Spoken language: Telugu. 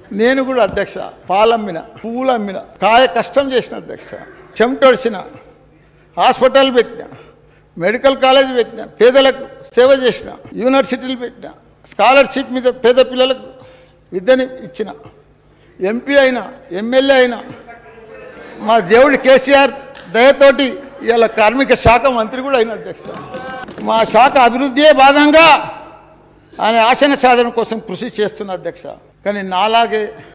నేను కూడా అధ్యక్ష పాలమ్మిన పువ్వులు అమ్మిన కాయ కష్టం చేసిన అధ్యక్ష చెమటొడిచిన హాస్పిటల్ పెట్టిన మెడికల్ కాలేజ్ పెట్టిన పేదలకు సేవ చేసిన యూనివర్సిటీలు పెట్టిన స్కాలర్షిప్ మీద పేద పిల్లలకు విద్యని ఇచ్చిన ఎంపీ అయినా ఎమ్మెల్యే అయినా మా దేవుడి కేసీఆర్ దయతోటి ఇవాళ కార్మిక శాఖ మంత్రి కూడా అయిన అధ్యక్ష మా శాఖ అభివృద్ధియే భాగంగా ఆయన ఆశన సాధన కోసం కృషి చేస్తున్న అధ్యక్ష కానీ నాలాగే